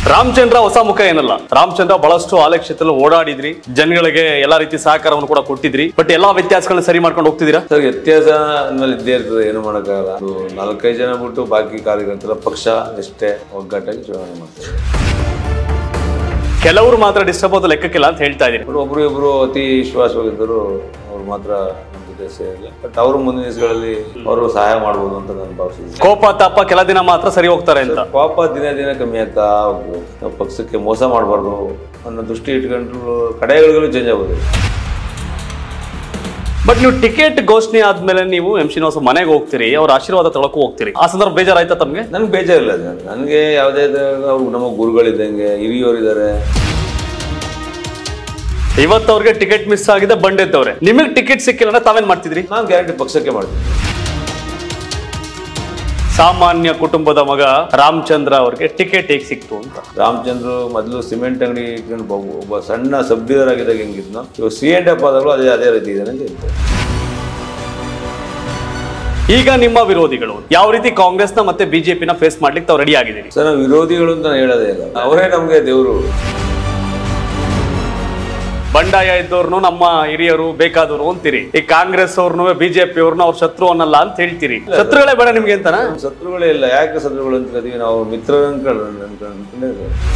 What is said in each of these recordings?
ರಾಮಚಂದ್ರ ಹೊಸ ಮುಖ ಏನಲ್ಲ ರಾಮಚಂದ್ರ ಬಹಳಷ್ಟು ಆಲೆ ಕ್ಷೇತ್ರದಲ್ಲಿ ಓಡಾಡಿದ್ರಿ ಜನಗಳಿಗೆ ಎಲ್ಲಾ ರೀತಿ ಸಹಕಾರವನ್ನು ಕೂಡ ಕೊಟ್ಟಿದ್ರಿ ಬಟ್ ಎಲ್ಲಾ ವ್ಯತ್ಯಾಸಗಳನ್ನ ಸರಿ ಮಾಡ್ಕೊಂಡು ಹೋಗ್ತಿದ್ದೀರಾ ಸರ್ ವ್ಯತ್ಯಾಸ ಅಂದ್ಮೇಲೆ ಇದ್ದೇ ಇರ್ತದೆ ಏನು ಮಾಡೋಕ್ಕಾಗಲ್ಲ ಅದು ನಾಲ್ಕೈದು ಜನ ಬಿಟ್ಟು ಬಾಕಿ ಕಾರ್ಯಕರ್ತರ ಪಕ್ಷ ಎಷ್ಟೇ ಒಗ್ಗಟ್ಟಾಗಿ ಚುನಾವಣೆ ಮಾಡ್ತಾರೆ ಕೆಲವರು ಮಾತ್ರ ಡಿಸ್ಟರ್ಬ್ ಆದ ಲೆಕ್ಕಕ್ಕಿಲ್ಲ ಅಂತ ಹೇಳ್ತಾ ಇದೀರಿ ಬಟ್ ಒಬ್ರು ಇಬ್ರು ಅತಿ ವಿಶ್ವಾಸವಾಗಿದ್ದರು ಅವ್ರು ಮಾತ್ರ ನಮ್ಮ ಜೊತೆ ಸೇರಿಲ್ಲ ಬಟ್ ಅವರು ಮುಂದಿನ ದಿವಸಗಳಲ್ಲಿ ಅವರು ಸಹಾಯ ಮಾಡ್ಬೋದು ಅಂತ ನಾನು ಭಾವಿಸಿದ್ದೀನಿ ಕೋಪ ತಾಪ ಕೆಲ ದಿನ ಮಾತ್ರ ಸರಿ ಹೋಗ್ತಾರೆ ಅಂತ ಪಾಪ ದಿನ ದಿನ ಕಮ್ಮಿ ಆಗ್ತಾ ಹೋಗ್ಬೋದು ನಾವು ಪಕ್ಷಕ್ಕೆ ಮೋಸ ಮಾಡಬಾರ್ದು ಅನ್ನೋ ದೃಷ್ಟಿ ಇಟ್ಕೊಂಡು ಕಡೆಗಳಿಗೂ ಚೇಂಜ್ ಆಗೋದು ಬಟ್ ನೀವು ಟಿಕೆಟ್ ಘೋಷಣೆ ಆದ್ಮೇಲೆ ನೀವು ಎಂ ಶ್ರೀನಿವಾಸ ಮನೆಗೆ ಹೋಗ್ತೀರಿ ಅವ್ರ ಆಶೀರ್ವಾದ ತೊಳಕು ಹೋಗ್ತೀರಿ ಆ ಸಂದರ್ಭ ಬೇಜಾರಾಯ್ತಾ ತಮ್ಗೆ ನನ್ಗೆ ಬೇಜಾರಿಲ್ಲ ಅದು ನನಗೆ ಯಾವುದೇ ಅವ್ರು ನಮ್ಮ ಗುರುಗಳಿದ್ದಂಗೆ ಹಿರಿಯವರಿದ್ದಾರೆ ಇವತ್ತು ಅವ್ರಿಗೆ ಟಿಕೆಟ್ ಮಿಸ್ ಆಗಿದೆ ಬಂಡೆತ್ತವ್ರೆ ನಿಮಗೆ ಟಿಕೆಟ್ ಸಿಕ್ಕಿಲ್ಲ ಅಂದ್ರೆ ತಾವೇನ್ ಮಾಡ್ತಿದ್ರಿ ನಾನು ಗ್ಯಾರಂಟಿ ಪಕ್ಷಕ್ಕೆ ಮಾಡ್ತೀನಿ ಸಾಮಾನ್ಯ ಕುಟುಂಬದ ಮಗ ರಾಮಚಂದ್ರ ಅವ್ರಿಗೆ ಟಿಕೆಟ್ ಹೇಗೆ ಸಿಕ್ತು ಅಂತ ರಾಮಚಂದ್ರ ಮೊದಲು ಸಿಮೆಂಟ್ ಅಂಗಡಿ ಇಟ್ಕೊಂಡು ಒಬ್ಬ- ಒಬ್ಬ ಸಣ್ಣ ಸಬ್ಡಿದರಾಗಿದ್ದಾಗ ಹೆಂಗಿದ್ನೋ ಇವಾಗ ಸಿ ಎಂಡ್ ಅಪ್ ಆದಾಗಲೂ ಅದೇ ಅದೇ ರೀತಿ ಇದೆ ಅಂತ ಹೇಳ್ತಾರೆ ಈಗ ನಿಮ್ಮ ವಿರೋಧಿಗಳು ಯಾವ ರೀತಿ ಕಾಂಗ್ರೆಸ್ನ ಮತ್ತೆ ಬಿಜೆಪಿನ ಫೇಸ್ ಮಾಡ್ಲಿಕ್ಕೆ ತಾವು ರೆಡಿ ಆಗಿದ್ದೀರಿ ಸರ್ ನಾವು ವಿರೋಧಿಗಳು ಅಂತ ನಾನು ಹೇಳೋದೇ ಇಲ್ಲ ಅವರೇ ನಮಗೆ ದೇವರು ಬಂಡಾಯ ಇದ್ದವ್ರನ್ನು ನಮ್ಮ ಹಿರಿಯರು ಬೇಕಾದವರು ಅಂತೀರಿ ಈ ಕಾಂಗ್ರೆಸ್ ಅವ್ರನ್ನು ಬಿಜೆಪಿ ಅವ್ರನ್ನ ಅವ್ರ ಶತ್ರು ಅನ್ನಲ್ಲ ಅಂತ ಹೇಳ್ತೀರಿ ಶತ್ರುಗಳೇ ಬೇಡ ನಿಮ್ಗೆ ಅಂತನಾ ಶತ್ರುಗಳೇ ಇಲ್ಲ ಯಾಕೆ ಶತ್ರುಗಳು ಅಂತ ಕರೀತೀವಿ ನಾವು ಮಿತ್ರರು ಅನ್ಕೊಂಡು ಅನ್ಕೊಂಡ್ರೆ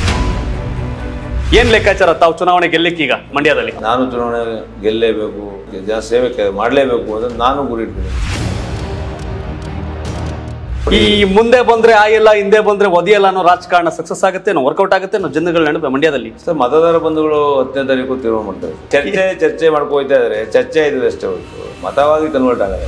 ಏನ್ ಲೆಕ್ಕಾಚಾರ ತಾವು ಚುನಾವಣೆ ಗೆಲ್ಲಿಕ್ಕೀಗ ಮಂಡ್ಯದಲ್ಲಿ ನಾನು ಚುನಾವಣೆ ಗೆಲ್ಲೇಬೇಕು ಜನ ಸೇವೆ ಕೆ- ಮಾಡಲೇಬೇಕು ಅಂತ ನಾನು ಗುರಿ ಇಡ್ತೀನಿ ಈ ಮುಂದೆ ಬಂದ್ರೆ ಆಯಲ್ಲ ಹಿಂದೆ ಬಂದ್ರೆ ಒದಿಯಲ್ಲ ಅನ್ನೋ ರಾಜಕಾರಣ ಸಕ್ಸಸ್ ಆಗುತ್ತೆ ವರ್ಕೌಟ್ ಆಗುತ್ತೆ ಅನ್ನೋ ಜನಗಳ ನಡುವೆ ಮಂಡ್ಯದಲ್ಲಿ ಸರ್ ಮತದಾರ ಬಂಧುಗಳು ಹತ್ತನೇ ತಾರೀಕು ತೀರ್ಮಾನ ಮಾಡ್ತಾರೆ ಚರ್ಚೆ ಚರ್ಚೆ ಮಾಡ್ಕೋಯ್ತಾ ಇದಾರೆ ಚರ್ಚೆ ಆಯ್ತದೆ ಅಷ್ಟೇ ಹೊರತು ಮತವಾಗಿ ಕನ್ವರ್ಟ್ ಆಗಲ್ಲ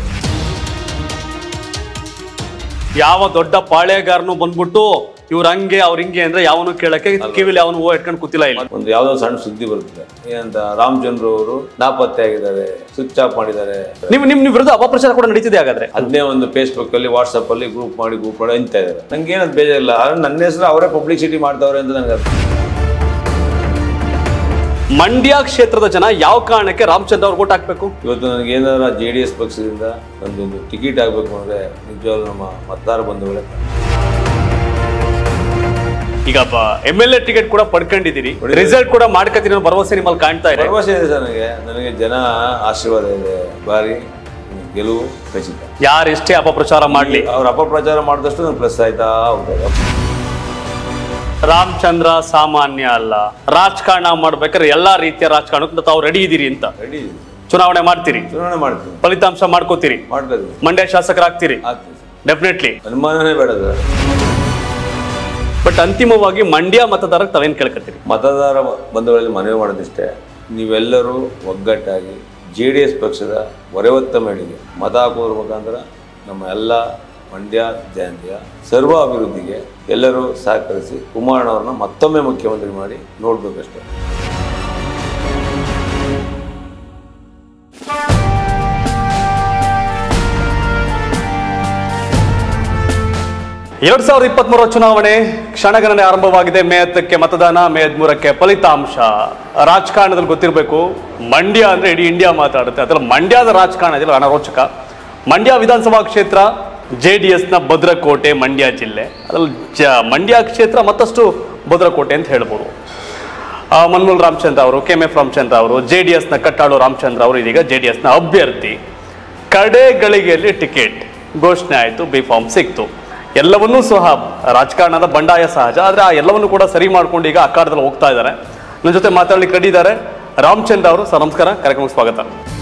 ಯಾವ ದೊಡ್ಡ ಪಾಳೆಗಾರನು ಬಂದ್ಬಿಟ್ಟು ಇವ್ರ ಹಂಗೆ ಅವ್ರ ಹಿಂಗೆ ಅಂದ್ರೆ ಯಾವನು ಕೇಳಕ್ಕೆ ಕಿವಿಲಿ ಅವನು ಹೂ ಇಟ್ಕೊಂಡು ಕೂತಿಲ್ಲ ಇಲ್ಲ ಒಂದು ಯಾವುದೋ ಸಣ್ಣ ಸುದ್ದಿ ಬರುತ್ತೆ ಏನಂತ ರಾಮಚಂದ್ರ ಅವರು ನಾಪತ್ತೆ ಆಗಿದ್ದಾರೆ ಸ್ವಿಚ್ ಆಫ್ ಮಾಡಿದ್ದಾರೆ ನಿಮ್ ನಿಮ್ ನಿಮ್ ವಿರುದ್ಧ ಅಪಪ್ರಚಾರ ಕೂಡ ನಡೀತಿದೆ ಹಾಗಾದ್ರೆ ಅದನ್ನೇ ಒಂದು ಫೇಸ್ಬುಕ್ ಅಲ್ಲಿ ವಾಟ್ಸಪ್ ಅಲ್ಲಿ ಗ್ರೂಪ್ ಮಾಡಿ ಗ್ರೂಪ್ ಮಾಡಿ ಅಂತ ಇದ್ದಾರೆ ನಂಗೆ ಏನದು ಬೇಜಾರಿಲ್ಲ ಆದ್ರೆ ನನ್ನ ಹೆಸರು ಅವರೇ ಪಬ್ಲಿಸಿಟಿ ಮಾಡ್ತಾವ್ರೆ ಅಂತ ನನಗೆ ಅರ್ಥ. ಮಂಡ್ಯ ಕ್ಷೇತ್ರದ ಜನ ಯಾವ ಕಾರಣಕ್ಕೆ ರಾಮಚಂದ್ರ ಅವ್ರಿಗೆ ಓಟ್ ಹಾಕ್ಬೇಕು ಇವತ್ತು ನನಗೆ ಏನಾರ ಜೆ ಡಿ ಎಸ್ ಪಕ್ಷದಿಂದ ಒಂದೊಂದು ಟಿಕೆಟ್ ಆಗಬೇಕು ಅಂದ್ರೆ ನಿಜವಾಗ್ಲೂ ನಮ್ಮ ಮತದಾರ ಬಂಧುಗಳೇ ಈಗ ಎಂ ಎಲ್ ಎ ಟಿಕೆಟ್ ಕೂಡ ಪಡ್ಕೊಂಡಿದ್ದೀರಿ ರಿಸಲ್ಟ್ ಕೂಡ ಮಾಡ್ಕೊತೀನಿ ಅನ್ನೋ ಭರವಸೆ ನಿಮ್ಮಲ್ಲಿ ಕಾಣ್ತಾ ಇದೆ ಭರವಸೆ ಇದೆ ಸರ್ ನನಗೆ ನನಗೆ ಜನ ಆಶೀರ್ವಾದ ಇದೆ ಬಾರಿ ಗೆಲುವು ಖಚಿತ ಯಾರು ಎಷ್ಟೇ ಅಪಪ್ರಚಾರ ಮಾಡ್ಲಿ ಅವ್ರ ಅಪಪ್ರಚಾರ ಮಾಡಿದಷ್ಟು ನನಗೆ ಪ್ಲಸ್ ಆಯ್ತಾ ಹೋಗ್ತದೆ ರಾಮಚಂದ್ರ ಸಾಮಾನ್ಯ ಅಲ್ಲ ರಾಜಕಾರಣ ಮಾಡ್ಬೇಕಾದ್ರೆ ಎಲ್ಲಾ ರೀತಿಯ ರಾಜಕಾರಣಕ್ಕೆ ತಾವು ರೆಡಿ ಇದೀರಿ ಅಂತ ರೆಡಿ ಚುನಾವಣೆ ಮಾಡ್ತೀರಿ ಚುನಾವಣೆ ಮಾಡ್ತೀನಿ ಫಲಿತಾಂಶ ಮಾಡ್ಕೋತೀರಿ ಮಾಡ್ಬೋದು ಮಂಡ್ಯ ಶಾಸಕರಾಗ್ತೀರಿ ಆಗ್ತದೆ ಡೆಫಿನೆಟ್ಲಿ ಅನುಮಾನನೇ ಬೇಡ ಸರ್ ಬಟ್ ಅಂತಿಮವಾಗಿ ಮಂಡ್ಯ ಮತದಾರಕ್ಕೆ ತಾವೇನ್ ಕೇಳ್ಕತ್ತೀರಿ ಮತದಾರ ಬಂಧುಗಳಲ್ಲಿ ಮನವಿ ಮಾಡೋದಿಷ್ಟೇ ನೀವೆಲ್ಲರೂ ಒಗ್ಗಟ್ಟಾಗಿ ಜೆ ಡಿ ಎಸ್ ಪಕ್ಷದ ಹೊರೆವತ್ತ ಮೇಳಿಗೆ ಮತ ಹಾಕೋದ್ರ ಮುಖಾಂತರ ನಮ್ಮ ಎಲ್ಲ ಮಂಡ್ಯ ಜಯಂತಿಯ ಸರ್ವ ಅಭಿವೃದ್ಧಿಗೆ ಎಲ್ಲರೂ ಸಹಕರಿಸಿ ಕುಮಾರಣ್ಣವ್ರನ್ನ ಮತ್ತೊಮ್ಮೆ ಮುಖ್ಯಮಂತ್ರಿ ಮಾಡಿ ನೋಡ್ಬೇಕಷ್ಟೇ ಎರಡ್ ಸಾವಿರದ ಇಪ್ಪತ್ತ್ ಚುನಾವಣೆ ಕ್ಷಣಗಣನೆ ಆರಂಭವಾಗಿದೆ ಮೇ ಹತ್ತಕ್ಕೆ ಮತದಾನ ಮೇ ಹದಿಮೂರಕ್ಕೆ ಫಲಿತಾಂಶ ರಾಜಕಾರಣದಲ್ಲಿ ಗೊತ್ತಿರಬೇಕು ಮಂಡ್ಯ ಅಂದ್ರೆ ಇಡೀ ಇಂಡಿಯಾ ಮಾತಾಡುತ್ತೆ ಅದ್ರಲ್ಲಿ ಮಂಡ್ಯದ ರಾಜಕಾರಣ ಇದೆಯಲ್ಲ ಅನರೋಚಕ ಮಂಡ್ಯ ವಿಧಾನಸಭಾ ಕ್ಷೇತ್ರ ಜೆ ಡಿ ಎಸ್ನ ಭದ್ರಕೋಟೆ ಮಂಡ್ಯ ಜಿಲ್ಲೆ ಅದ್ರಲ್ಲಿ ಜ ಮಂಡ್ಯ ಕ್ಷೇತ್ರ ಮತ್ತಷ್ಟು ಭದ್ರಕೋಟೆ ಅಂತ ಹೇಳ್ಬೋದು ಆ, ಮನ್ಮೂಲ್ ರಾಮಚಂದ್ರ ಅವರು ಕೆ ಎಂ ಎಫ್ ರಾಮಚಂದ್ರ ಅವರು ಜೆ ಡಿ ಎಸ್ನ ಕಟ್ಟಾಳು ರಾಮಚಂದ್ರ ಅವರು ಇದೀಗ ಜೆ ಡಿ ಎಸ್ನ ಅಭ್ಯರ್ಥಿ ಕಡೆ ಗಳಿಗೆಯಲ್ಲಿ ಟಿಕೆಟ್ ಘೋಷಣೆ ಆಯಿತು ಬಿ ಫಾರ್ಮ್ ಸಿಕ್ತು ಎಲ್ಲವನ್ನೂ ಸಹ ರಾಜಕಾರಣದ ಬಂಡಾಯ ಸಹಜ ಆದರೆ ಆ ಎಲ್ಲವನ್ನೂ ಕೂಡ ಸರಿ ಮಾಡ್ಕೊಂಡು ಈಗ ಅಖಾಡದಲ್ಲಿ ಹೋಗ್ತಾ ಇದ್ದಾರೆ ನನ್ನ ಜೊತೆ ಮಾತಾಡ್ಲಿಕ್ಕೆ ರೆಡಿ ಇದ್ದಾರೆ ರಾಮಚಂದ್ರ ಅವರು ಸರ್ ನಮಸ್ಕಾರ ಕಾರ್ಯಕ್ರಮಕ್ಕೆ ಸ್ವಾಗತ